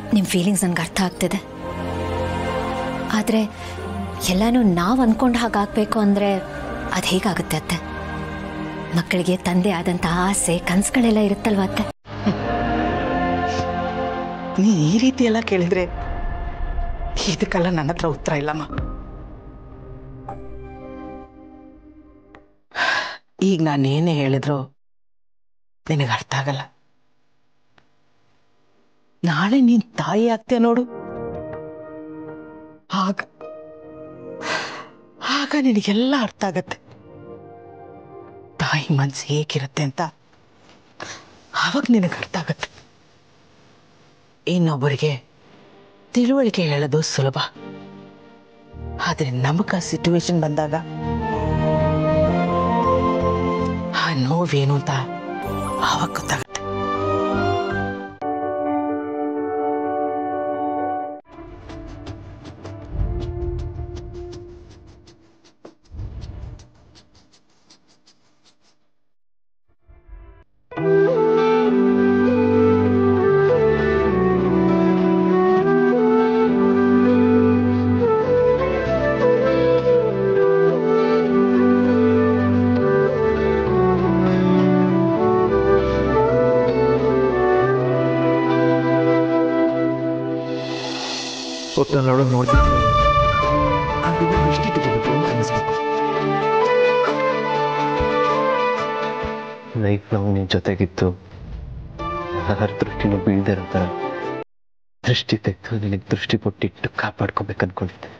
ನಿಮ್ಮ ಫೀಲಿಂಗ್ಸ್ ನನಗೆ ಅರ್ಥ ಆಗ್ತಿದೆ ಆದರೆ ಎಲ್ಲನೂ ನಾವು ಅಂದ್ಕೊಂಡು ಹಾಗಾಗಬೇಕು ಅಂದರೆ ಅದು ಹೇಗಾಗುತ್ತೆ ಅತ್ತೆ ಮಕ್ಕಳಿಗೆ ತಂದೆ ಆದಂಥ ಆಸೆ ಕನಸುಗಳೆಲ್ಲ ಇರುತ್ತಲ್ವ ಅತ್ತೆ ನೀ ಈ ರೀತಿ ಎಲ್ಲ ಕೇಳಿದ್ರೆ ಇದಕ್ಕೆಲ್ಲ ನನ್ನ ಹತ್ರ ಉತ್ತರ ಇಲ್ಲಮ್ಮ ಈಗ ನಾನೇನೇ ಹೇಳಿದ್ರು ನಿನಗೆ ಅರ್ಥ ಆಗಲ್ಲ ನಾಳೆ ನೀನ್ ತಾಯಿ ಆಗ್ತೀಯ ನೋಡು ಆಗ ಆಗ ನಿನಗೆಲ್ಲ ಅರ್ಥ ಆಗತ್ತೆ ತಾಯಿ ಮನ್ಸು ಹೇಗಿರುತ್ತೆ ಅಂತ ಆವಾಗ ನಿನಗೆ ಅರ್ಥ ಆಗತ್ತೆ ಇನ್ನೊಬ್ಬರಿಗೆ ತಿಳುವಳಿಕೆ ಹೇಳೋದು ಸುಲಭ ಆದ್ರೆ ನಮಗ ಸಿಚುವೇಶನ್ ಬಂದಾಗ ಆ ನೋವೇನು ಅಂತ ಆವಾಗ ಗೊತ್ತಾಗುತ್ತೆ ಒಟ್ಟನೊಳಗೆ ನೋಡ್ತಿದ್ದೀನಿ ಅದನ್ನ ಇಷ್ಟಿಟ್ಟುಕೊಬೇಕು ಅಂತ ಅನಿಸ್ಬೇಕು ಲೈಫ್ ಲಾಂಗ್ ನಿನ್ ಜೊತೆಗಿತ್ತು ಯಾರ ದೃಷ್ಟಿನೂ ಬೀಳ್ದೇ ಇರೋ ಥರ ದೃಷ್ಟಿ ತೆಗೆದು ನಿನಗೆ ದೃಷ್ಟಿ ಕೊಟ್ಟಿಟ್ಟು ಕಾಪಾಡ್ಕೋಬೇಕು ಅನ್ಕೊಂಡಿದ್ದೆ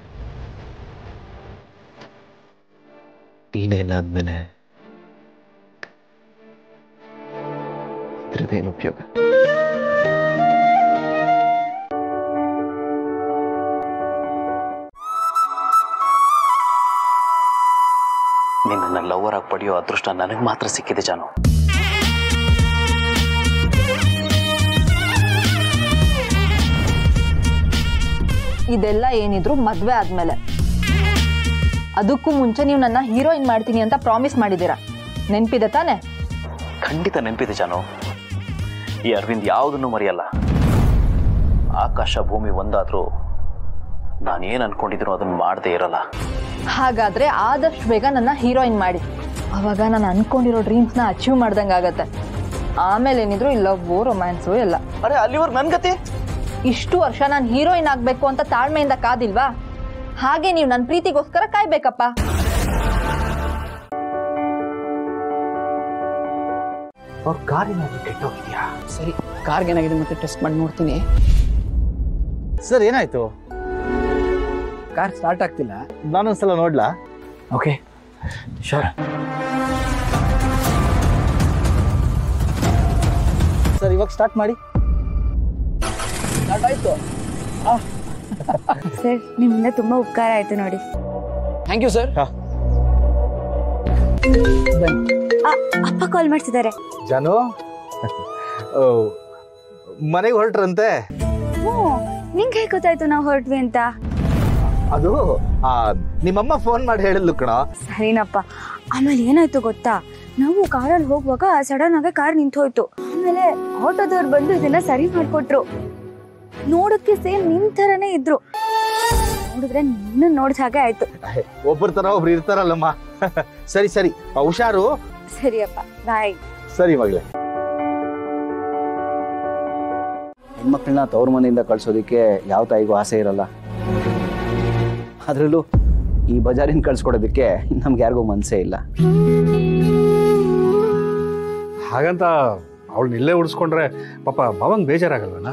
ನೀನೇನಾದ್ಮೇಲೆ ಇದ್ರದ್ದೇನು ಉಪಯೋಗ ನಿನ್ನನ್ನು ಲವರ್ ಆಗಿ ಪಡೆಯೋ ಅದೃಷ್ಟ ನನಗೆ ಮಾತ್ರ ಸಿಕ್ಕಿದೆ ಜಾನು ಇದೆಲ್ಲ ಏನಿದ್ರು ಮದ್ವೆ ಆದ್ಮೇಲೆ ಅದಕ್ಕೂ ಮುಂಚೆ ನೀವು ನನ್ನ ಹೀರೋಯಿನ್ ಮಾಡ್ತೀನಿ ಅಂತ ಪ್ರಾಮಿಸ್ ಮಾಡಿದ್ದೀರಾ ನೆನ್ಪಿದೆ ತಾನೆ ಖಂಡಿತ ನೆನಪಿದೆ ಜಾನು ಈ ಅರವಿಂದ್ ಯಾವುದನ್ನು ಮರೆಯಲ್ಲ ಆಕಾಶ ಭೂಮಿ ಒಂದಾದ್ರೂ ನಾನೇನು ಅನ್ಕೊಂಡಿದ್ರು ಅದನ್ನು ಮಾಡದೇ ಇರಲ್ಲ ಹಾಗಾದ್ರೆ ಆದಷ್ಟು ಬೇಗ ನನ್ನ ಹೀರೋಯಿನ್ ಮಾಡಿ ಅವಾಗ ನಾನು ಅನ್ಕೊಂಡಿರೋ ಡ್ರೀಮ್ಸ್ನ ಅಚೀವ್ ಮಾಡ್ದಂಗೆ ಆಗತ್ತೆ ಆಮೇಲೆ ಏನಿದ್ರು ಇಲ್ಲ ಲವ್ವು ರೊಮ್ಯಾನ್ಸು ಎಲ್ಲ ಅರೆ ಅಲ್ಲಿವರೆಗೆ ನನ್ನ ಗತಿ ಇಷ್ಟು ವರ್ಷ ನಾನು ಹೀರೋಯಿನ್ ಆಗ್ಬೇಕು ಅಂತ ತಾಳ್ಮೆಯಿಂದ ಕಾದಿಲ್ವಾ ಹಾಗೆ ನೀವು ನನ್ನ ಪ್ರೀತಿಗೋಸ್ಕರ ಕಾಯ್ಬೇಕಪ್ಪ ಅವ್ರ ಕಾರಿನಾದ್ರು ಕೆಟ್ಟೋಗಿದ್ಯಾ ಸರಿ ಕಾರ್ಗೆ ಏನಾಗಿದೆ ಮತ್ತೆ ಟೆಸ್ಟ್ ಮಾಡಿ ನೋಡ್ತೀನಿ ಸರ್ ಏನಾಯ್ತು ಕಾರ್ ಸ್ಟಾರ್ಟ್ ಆಗ್ತಿಲ್ಲ ನಾನೊಂದ್ಸಲ ನೋಡ್ಲಾ ಓಕೆ ಶೋರ್ ಸರ್ ಇವಾಗ ಸ್ಟಾರ್ಟ್ ಮಾಡಿ ಸ್ಟಾರ್ಟ್ ಆಯ್ತು ಸರ್ ನಿಮ್ಮಿಂದ ತುಂಬಾ ಉಪಕಾರ ಆಯ್ತು ನೋಡಿ ಥ್ಯಾಂಕ್ ಯು ಸರ್ ಹಾ. ಬನ್ನಿ ಆ, ಅಪ್ಪ ಕಾಲ್ ಮಾಡ್ತಿದ್ದಾರೆ ಜಾನು ಓ, ಮನೆಗೆ ಹೊರಟ್ರಂತೆ ಹ್ಞೂ ನಿಂಗೆ ಹೇಗೆ ಗೊತ್ತಾಯ್ತು ನಾವು ಹೊರಟ್ವಿ ಅಂತ ಅದು ಆ, ನಿಮ್ಮಮ್ಮ ಫೋನ್ ಮಾಡಿ ಹೇಳಿದ್ಲು ಕಣ ಸರಿನಪ್ಪ ಆಮೇಲೆ ಏನಾಯ್ತು ಗೊತ್ತಾ ನಾವು ಕಾರಲ್ಲಿ ಹೋಗುವಾಗ ಸಡನ್ ಆಗಿ ಕಾರ್ ನಿಂತು ಹೋಯ್ತು ಆಮೇಲೆ ಆಟೋದವ್ರು ಬಂದು ಇದನ್ನ ಸರಿ ಮಾಡ್ಕೊಟ್ರು ನೋಡೋಕ್ಕೆ ಸೇಮ್ ನಿನ್ ಥರನೇ ಇದ್ರು ನೋಡಿದ್ರೆ ನಿನ್ನ ನೋಡ್ದ ಹಾಗೆ ಆಯ್ತು ಒಬ್ಬರ ತರ ಒಬ್ರು ಇರ್ತಾರಲ್ಲಮ್ಮ ಸರಿ ಸರಿ ಆ, ಹುಷಾರು ಸರಿಯಪ್ಪ ಬಾಯ್ ಸರಿ ಮಗಳೇ ಹೆಣ್ಮಕ್ಳನ್ನ ತವ್ರ ಮನೆಯಿಂದ ಕಳ್ಸೋದಕ್ಕೆ ಯಾವ ತಾಯಿಗೂ ಆಸೆ ಇರಲ್ಲ ಅದರಲ್ಲೂ ಈ ಬಜಾರಿನ ಕಳ್ಸ್ಕೊಡೋದಕ್ಕೆ ನಮ್ಗೆ ಯಾರಿಗೂ ಮನಸ್ಸೇ ಇಲ್ಲ ಹಾಗಂತ ಅವಳನ್ನ ಇಲ್ಲೇ ಉಳಿಸ್ಕೊಂಡ್ರೆ ಪಾಪ ಭಾವಂಗ್ ಬೇಜಾರಾಗಲ್ವನ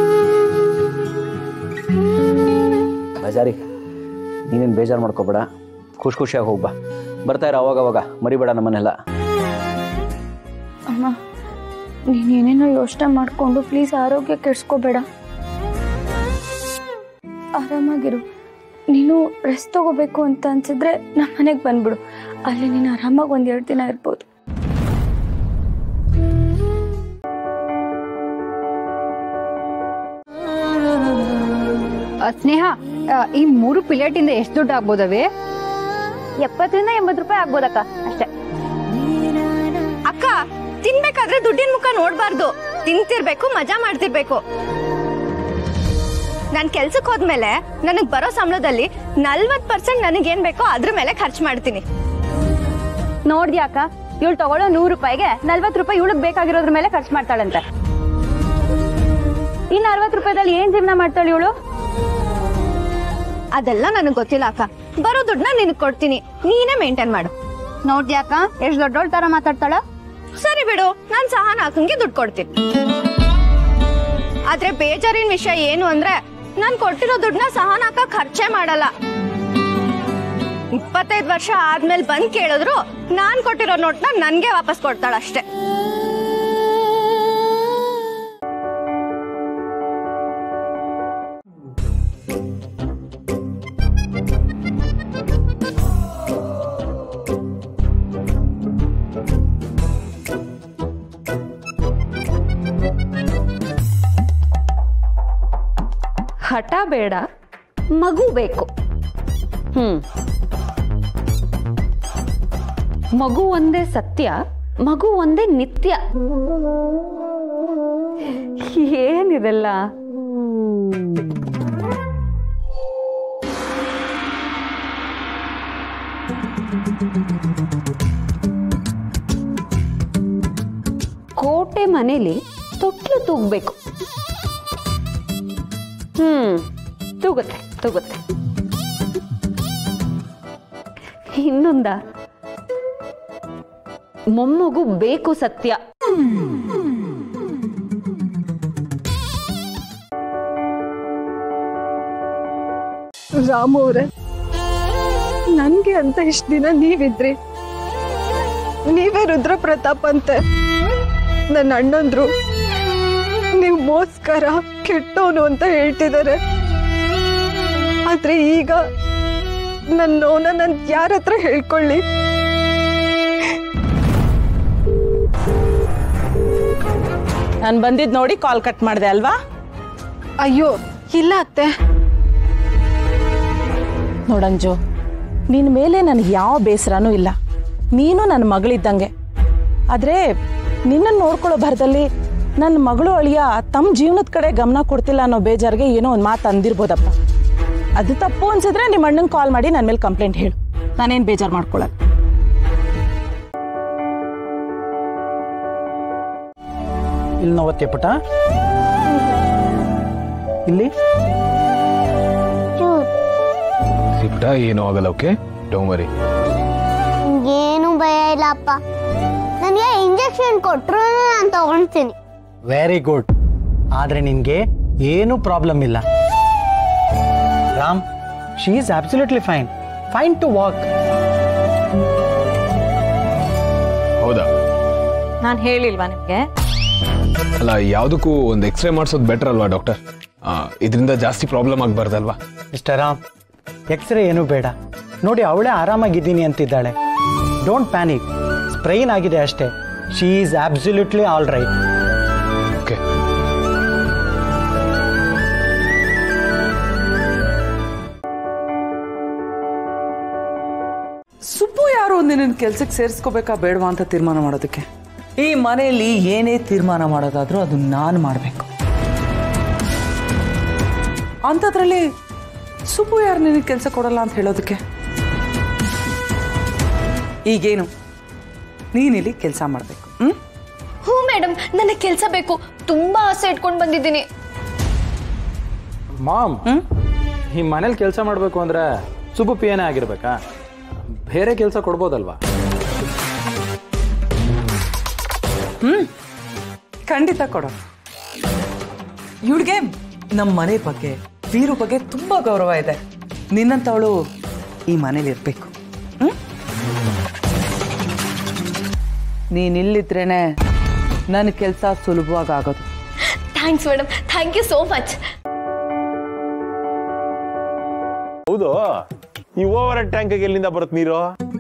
ಬಜಾರಿ ನೀನೇನು ಬೇಜಾರು ಮಾಡ್ಕೋಬೇಡ ಖುಷಿ ಖುಷಿಯಾಗಿ ಹೋಗ್ಬಾ ಬರ್ತಾ ಇರೋ ಅವಾಗ ಅವಾಗ ಮರಿಬೇಡ ನಮ್ಮನ್ನೆಲ್ಲ ಅಮ್ಮ ನೀನ್ ಏನೇನೋ ಯೋಚನೆ ಮಾಡ್ಕೊಂಡು ಪ್ಲೀಸ್ ಆರೋಗ್ಯ ಕೆಡ್ಸ್ಕೋಬೇಡ ಆರಾಮಾಗಿರು ನೀನು ರೆಸ್ಟ್ ತಗೋಬೇಕು ಅಂತ ಅನ್ಸಿದ್ರೆ ನಮ್ಮ ಮನೆಗೆ ಬಂದ್ಬಿಡು ಅಲ್ಲಿ ನೀನು ಆರಾಮಾಗಿ ಒಂದ್ ಎರಡು ದಿನ ಇರ್ಬೋದು ಸ್ನೇಹ ಆ, ಈ ಮೂರು ಪ್ಲೇಟಿಂದ ಎಷ್ಟು ದುಡ್ಡು ಆಗ್ಬೋದವೇ ಎಪ್ಪತ್ತರಿಂದ ಎಂಬತ್ತು ರೂಪಾಯಿ ಆಗ್ಬೋದಕ್ಕ ಅಷ್ಟೇ ಅಕ್ಕ ತಿನ್ಬೇಕಾದ್ರೆ ದುಡ್ಡಿನ ಮುಖ ನೋಡ್ಬಾರ್ದು ತಿಂತಿರ್ಬೇಕು ಮಜಾ ಮಾಡ್ತಿರ್ಬೇಕು ನಾನು ಕೆಲ್ಸಕ್ಕೆ ಹೋದ್ಮೇಲೆ ನನಗೆ ಬರೋ ಸಂಬಳದಲ್ಲಿ ನಲ್ವತ್ತು ಪರ್ಸೆಂಟ್ ನನಗೇನ್ ಬೇಕೋ ಅದ್ರ ಮೇಲೆ ಖರ್ಚು ಮಾಡ್ತೀನಿ ನೋಡ್ದ್ಯಾಕ ಇವಳು ತಗೊಳ್ಳೋ ನೂರು ರೂಪಾಯಿಗೆ ನಲ್ವತ್ತು ರೂಪಾಯಿ ಇವಳಿಗೆ ಬೇಕಾಗಿರೋದ್ರ ಮೇಲೆ ಖರ್ಚು ಮಾಡ್ತಾಳಂತೆ ಇನ್ನು ಅರವತ್ತು ರೂಪಾಯಿದಲ್ಲಿ ಏನ್ ಜೀವನ ಮಾಡ್ತಾಳೆ ಇವಳು ಅದೆಲ್ಲ ನನಗೆ ಗೊತ್ತಿಲ್ಲ ಅಕ್ಕ ಬರೋ ದುಡ್ಡನ್ನ ನಿನಗೆ ಕೊಡ್ತೀನಿ ನೀನೇ ಮೇಂಟೈನ್ ಮಾಡು ನೋಡ್ದ್ಯಾಕ ಎಷ್ಟ್ ದೊಡ್ಡೋಳ್ ತರ ಮಾತಾಡ್ತಾಳ ಸರಿ ಬಿಡು ನಾನು ಸಹನ ಅಕ್ಕಂಗೆ ದುಡ್ಡು ಕೊಡ್ತೀನಿ ಆದ್ರೆ ಬೇಜಾರಿನ ವಿಷಯ ಏನು ಅಂದ್ರೆ ನಾನ್ ಕೊಟ್ಟಿರೋ ದುಡ್ಡನ್ನ ಸಹನ ಅಕ್ಕ ಖರ್ಚೇ ಮಾಡಲ್ಲ ಇಪ್ಪತ್ತೈದು ವರ್ಷ ಆದ್ಮೇಲೆ ಬಂದ್ ಕೇಳಿದ್ರು ನಾನ್ ಕೊಟ್ಟಿರೋ ನೋಟ್ನ ನನ್ಗೆ ವಾಪಸ್ ಕೊಡ್ತಾಳ ಅಷ್ಟೇ ಹಠ ಬೇಡ ಮಗು ಬೇಕು ಹ್ಮ್ ಮಗು ಒಂದೇ ಸತ್ಯ ಮಗು ಒಂದೇ ನಿತ್ಯ ಏನಿದೆಲ್ಲ ಕೋಟೆ ಮನೇಲಿ ತೊಟ್ಲು ತೂಗ್ಬೇಕು ಹ್ಮ್ ತೂಗುತ್ತೆ ತೂಗುತ್ತೆ ಇನ್ನೊಂದ ಮೊಮ್ಮಗು ಬೇಕು ಸತ್ಯ ರಾಮು ಅವ್ರೆ ನನ್ಗೆ ಅಂತ ಇಷ್ಟ ದಿನ ನೀವಿದ್ರಿ ನೀವೇ ರುದ್ರ ಪ್ರತಾಪ್ ಅಂತೆ ನನ್ನ ಅಣ್ಣಂದ್ರು ನೀವು ಮೋಸ್ಕರ ಕೆಟ್ಟವನು ಅಂತ ಹೇಳ್ತಿದ್ದಾರೆ ಆದ್ರೆ ಈಗ ನನ್ನ ನೋನ ನನ್ ಯಾರ ಹತ್ರ ಹೇಳ್ಕೊಳ್ಳಿ ನಾನು ಬಂದಿದ್ದು ನೋಡಿ ಕಾಲ್ ಕಟ್ ಮಾಡಿದೆ ಅಲ್ವಾ ಅಯ್ಯೋ ಇಲ್ಲ ಅತ್ತೆ ನೋಡಂಜು ನಿನ್ನ ಮೇಲೆ ನನಗೆ ಯಾವ ಬೇಸರನೂ ಇಲ್ಲ ನೀನು ನನ್ನ ಮಗಳಿದ್ದಂಗೆ ಆದರೆ ನಿನ್ನನ್ನು ನೋಡ್ಕೊಳ್ಳೋ ಭರದಲ್ಲಿ ನನ್ನ ಮಗಳು ಅಳಿಯ ತಮ್ಮ ಜೀವನದ ಕಡೆ ಗಮನ ಕೊಡ್ತಿಲ್ಲ ಅನ್ನೋ ಬೇಜಾರಿಗೆ ಏನೋ ಒಂದು ಮಾತು ಅಂದಿರ್ಬೋದಪ್ಪ ಅದು ತಪ್ಪು ಅನ್ಸಿದ್ರೆ ನಿಮ್ಮ ಅಣ್ಣಂಗೆ ಕಾಲ್ ಮಾಡಿ ನನ್ನ ಮೇಲೆ ಕಂಪ್ಲೇಂಟ್ ಹೇಳು ನಾನೇನು ಬೇಜಾರು ಮಾಡ್ಕೊಳ್ಳಲ್ಲ ಇಲ್ಲಿ ನೋವತ್ತೆ ಪುಟ ಇಲ್ಲಿ ಸಿಪ್ಟ ಏನೂ ಆಗಲ್ಲ ಓಕೆ ಡೋಂಟ್ ವರಿ ಏನು ಭಯ ಇಲ್ಲ ಅಪ್ಪ ನನಗೆ ಇಂಜೆಕ್ಷನ್ ಕೊಟ್ಟರು ನಾನು ತಗೊಳ್ತೀನಿ ವೆರಿ ಗುಡ್ ಆದರೆ ನಿನಗೆ ಏನೂ ಪ್ರಾಬ್ಲಮ್ ಇಲ್ಲ Ram she is absolutely fine fine to walk ಹೌದಾ ನಾನು ಹೇಳಿಲ್ವಾ ನಿಮ್ಗೆ ಅಲ್ಲ ಯಾವುದಕ್ಕೂ ಒಂದು ಎಕ್ಸ್ರೇ ಮಾಡಿಸೋದು ಬೆಟರ್ ಅಲ್ವಾ ಡಾಕ್ಟರ್ ಇದರಿಂದ ಜಾಸ್ತಿ ಪ್ರಾಬ್ಲಮ್ ಆಗಬಾರ್ದಲ್ವಾ ಮಿಸ್ಟರ್ ರಾಮ್ ಎಕ್ಸ್ರೇ ಏನೂ ಬೇಡ ನೋಡಿ ಅವಳೇ ಆರಾಮಾಗಿದ್ದೀನಿ ಅಂತಿದ್ದಾಳೆ ಡೋಂಟ್ ಪ್ಯಾನಿಕ್ ಸ್ಪ್ರೈನ್ ಆಗಿದೆ ಅಷ್ಟೇ she is absolutely all right okay Subbu ಯಾರು ನಿನ್ನ ಕೆಲ್ಸಕ್ಕೆ ಸೇರಿಸ್ಕೋಬೇಕಾ ಬೇಡವಾ ಅಂತ ತೀರ್ಮಾನ ಮಾಡೋದಕ್ಕೆ ಈ ಮನೆಯಲ್ಲಿ ಏನೇ ತೀರ್ಮಾನ ಮಾಡೋದಾದ್ರೂ ಅದು ನಾನು ಮಾಡಬೇಕು ಅಂಥದ್ರಲ್ಲಿ ಸುಬ್ಬು ಯಾರು ನಿನಗೆ ಕೆಲಸ ಕೊಡಲ್ಲ ಅಂತ ಹೇಳೋದಕ್ಕೆ ಈಗೇನು ನೀನಿಲ್ಲಿ ಕೆಲಸ ಮಾಡಬೇಕು ಹ್ಮ್ ಹ್ಞೂ ಮೇಡಮ್ ನನಗೆ ಕೆಲಸ ಬೇಕು ತುಂಬಾ ಆಸೆ ಇಟ್ಕೊಂಡು ಬಂದಿದ್ದೀನಿ ಮಾಮ್ ಈ ಮನೇಲಿ ಕೆಲಸ ಮಾಡಬೇಕು ಅಂದ್ರೆ ಸುಬ್ಬು ಪಿ ಎನೇ ಆಗಿರ್ಬೇಕಾ ಬೇರೆ ಕೆಲಸ ಕೊಡ್ಬೋದಲ್ವಾ ಹ್ಮ್ ಖಂಡಿತ ಕೊಡೋ ಇವಳಿಗೆ ನಮ್ಮ ಮನೆ ಬಗ್ಗೆ ವೀರು ಬಗ್ಗೆ ತುಂಬಾ ಗೌರವ ಇದೆ ನಿನ್ನಂತವಳು ಈ ಮನೇಲಿ ಇರ್ಬೇಕು ಹ್ಮ್ ನೀನಿಲ್ಲಿದ್ರೇನೆ ನನ್ನ ಕೆಲಸ ಸುಲಭವಾಗಿ ಆಗೋದು thanks madam thank you so much ಹೌದು ಈ ಓವರ್ ಟ್ಯಾಂಕ್ ಎಲ್ಲಿಂದ ಬರುತ್ತೆ ನೀರು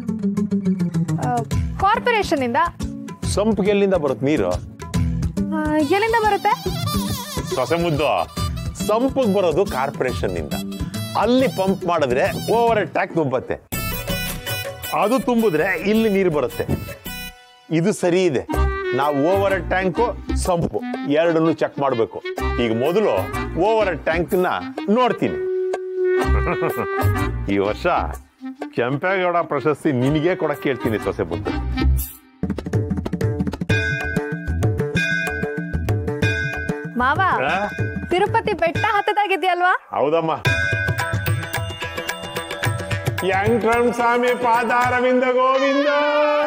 ಕಾರ್ಪೊರೇಷನ್ ಇಂದ ಸಂಪಿಗೆ ಎಲ್ಲಿಂದ ಬರುತ್ತೆ ನೀರು ಆ, ಎಲ್ಲಿಂದ ಬರುತ್ತೆ ಸೊಸೆ ಮುದ್ದು ಸಂಪಿಗೆ ಬರೋದು ಕಾರ್ಪೊರೇಷನ್ ಇಂದ ಅಲ್ಲಿ ಪಂಪ್ ಮಾಡಿದ್ರೆ ಓವರ್ ಟ್ಯಾಂಕ್ ತುಂಬತ್ತೆ ಅದು ತುಂಬಿದ್ರೆ ಇಲ್ಲಿ ನೀರು ಬರುತ್ತೆ ಇದು ಸರಿ ಇದೆ ನಾವು ಓವರ್ ಟ್ಯಾಂಕು ಸಂಪು ಎರಡನ್ನು ಚೆಕ್ ಮಾಡಬೇಕು ಈಗ ಮೊದಲು ಓವರ್ ಟ್ಯಾಂಕ್ನ ನೋಡ್ತೀನಿ ಈ ವರ್ಷ ಕೆಂಪೇಗೌಡ ಪ್ರಶಸ್ತಿ ನಿನಗೆ ಕೊಡಕ್ಕೆ ಹೇಳ್ತೀನಿ ಸೊಸೆ ಬುದ್ಧ ಮಾವ ತಿರುಪತಿ ಬೆಟ್ಟ ಹತ್ತದಾಗಿದ್ಯಲ್ವಾ ಹೌದಮ್ಮ ಯಾಂಟ್ರಂ ಸ್ವಾಮಿ ಪಾದಾರವಿಂದ ಗೋವಿಂದ